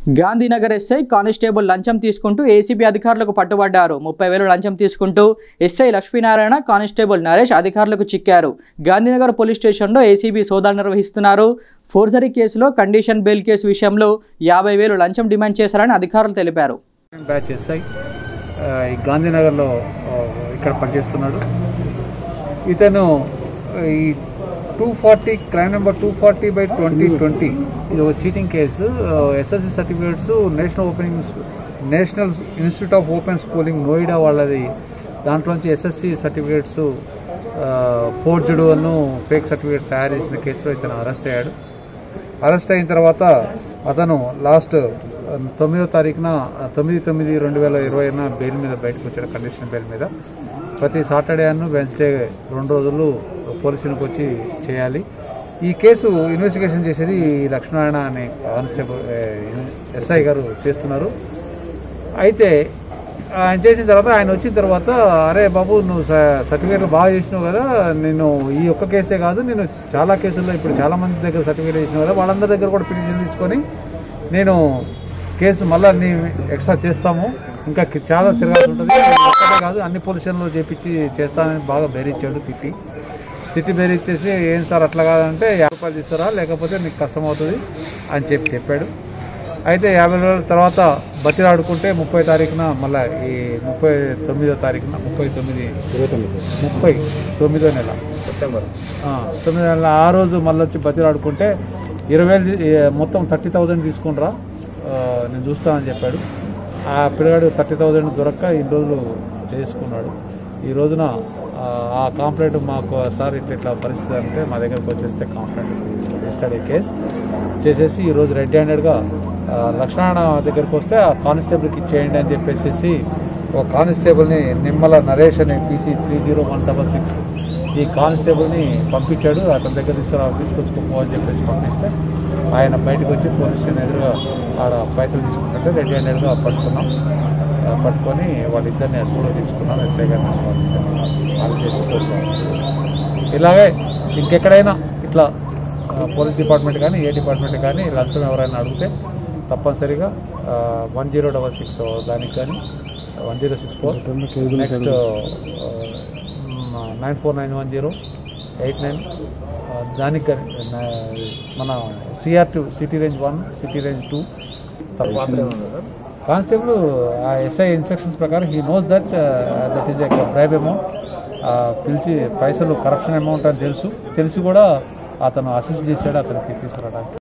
Gandhinagar SI constable లంచం తీసుకుంటూ ACB అధికారులకు పట్టుబడ్డారు ముప్పై వేలు లంచం తీసుకుంటూ ఎస్ఐ లక్ష్మీనారాయణ కానిస్టేబుల్ నరేష్ అధికారులకు చిక్కారు గాంధీనగర్ పోలీస్ స్టేషన్లో ఏసీబీ సోదాలు నిర్వహిస్తున్నారు ఫోర్జరీ కేసులో కండిషన్ బెయిల్ కేసు విషయంలో యాభై వేలు లంచం డిమాండ్ చేశారని అధికారులు తెలిపారు బ్యాచ్ ఎస్ఐ ఆ, ఈ గాంధీనగర్లో ఆ, ఇక్కడ పనిచేస్తున్నాడు ఇతను ఈ two forty crime number two forty by twenty twenty ఇది ఒక cheating case SSC certificates national opening national institute of open schooling Noida వాళ్ళది దాంట్లోంచి ఎస్ఎస్సి సర్టిఫికేట్స్ ఫోర్జుడు అను ఫేక్ సర్టిఫికేట్స్ తయారు చేసిన కేసులో ఇతను అరెస్ట్ అయ్యాడు అరెస్ట్ అయిన తర్వాత అతను లాస్ట్ ఆ, తొమ్మిదో తారీఖున ఆ, తొమ్మిది తొమ్మిది రెండు వేల ఇరవైన బెయిల్ మీద బయటకు వచ్చాడు కండిషన్ బెయిల్ మీద ప్రతి సాటర్డే అను వెన్స్డే రెండు రోజులు పోలీసులకు వచ్చి చేయాలి ఈ కేసు ఇన్వెస్టిగేషన్ చేసేది ఈ లక్ష్మీనారాయణ అనే కానిస్టేబుల్ ఏ, ఎస్ఐ గారు చేస్తున్నారు అయితే ఆయన చేసిన తర్వాత ఆయన వచ్చిన తర్వాత అరే బాబు నువ్వు స- సర్టిఫికేట్లు బాగా చేసినావు కదా నేను ఈ ఒక్క కేసే కాదు నేను చాలా కేసుల్లో ఇప్పుడు చాలా మంది దగ్గర సర్టిఫికేట్ చేసినావు కదా వాళ్ళందరి దగ్గర కూడా పిటిషన్ తీసుకొని నేను కేసు మళ్ళీ నీ ఎక్స్ట్రా చేస్తాము ఇంకా కి- చాలా తిరగాల్సి ఉంటుంది ఒక్కటే కాదు అన్ని పొజిషన్లో చేపించి చేస్తానని బాగా బెదిరించాడు తిట్టి తిట్టి బెదిరించేసి ఏం సార్ అట్లా కాదంటే యాభై రూపాయలు తీస్తారా లేకపోతే నీకు కష్టం అవుతుంది అని చెప్పి చెప్పాడు అయితే యాభై రోజుల తర్వాత బతిలాడుకుంటే ముప్పై తారీఖున మళ్ళీ ఈ ముప్పై తొమ్మిదో తారీఖున ముప్పై తొమ్మిది ముప్పై తొమ్మిదో నెల సెప్టెంబర్ తొమ్మిదో నెల ఆ రోజు మళ్ళీ వచ్చి బతిలాడుకుంటే ఇరవై వేలు తీ- ఏ, మొత్తం థర్టీ థౌజండ్ తీసుకునిరా ఆ, నేను చూస్తానని చెప్పాడు ఆ పిల్లగాడు థర్టీ థౌజండ్ దొరక్క ఇన్ని రోజులు చేసుకున్నాడు ఈ రోజున ఆ, ఆ కాంప్లైంట్ మాకు సార్ ఇట్లా ఇట్లా పరిస్థితి అంటే మా దగ్గరకు వచ్చేస్తే కాంప్లైంట్ రిజిస్టర్డ్ ఈ కేసు చేసేసి ఈరోజు రెడ్ హ్యాండెడ్గా లక్ష్మణ దగ్గరికి వస్తే ఆ కానిస్టేబుల్కి ఇచ్చేయండి అని చెప్పేసి ఒక కానిస్టేబుల్ని నిమ్మల నరేష్ అనే PC three zero one double six ఈ కానిస్టేబుల్ని పంపించాడు అతని దగ్గర తీసుకురా తీసుకొచ్చుకోపో అని చెప్పేసి పంపిస్తే ఆయన బయటకు వచ్చి పోలీస్ స్టేషన్ ఎదురుగా ఆడ పైసలు తీసుకుంటుంటే రెడ్ హ్యాండెడ్గా పట్టుకున్నాం ఆ, పట్టుకొని వాళ్ళిద్దరిని కూడా తీసుకున్నాం ఎస్ఐ గారిని వాళ్ళిద్దరిని వాళ్ళు చేసి కోరుకున్నాం. ఇలాగే ఇంకెక్కడైనా ఇట్లా ఆ, పోలీస్ డిపార్ట్మెంట్ కానీ ఏ డిపార్ట్మెంట్ కానీ లంచం ఎవరైనా అడిగితే తప్పనిసరిగా వన్ జీరో డబల్ సిక్స్ దానికి కానీ one zero six four next nine four nine one zero eight nine దానికి కానీ నా- మన CR two city range one city range two constable ఆ ఎస్ఐ ఇన్స్ట్రక్షన్స్ ప్రకారం he knows that that is a bribe amount పిలిచి పైసలు corruption amount అని తెలుసు తెలిసి కూడా అతను అసిస్ట్ చేశాడు అతనికి తీసుకురావడానికి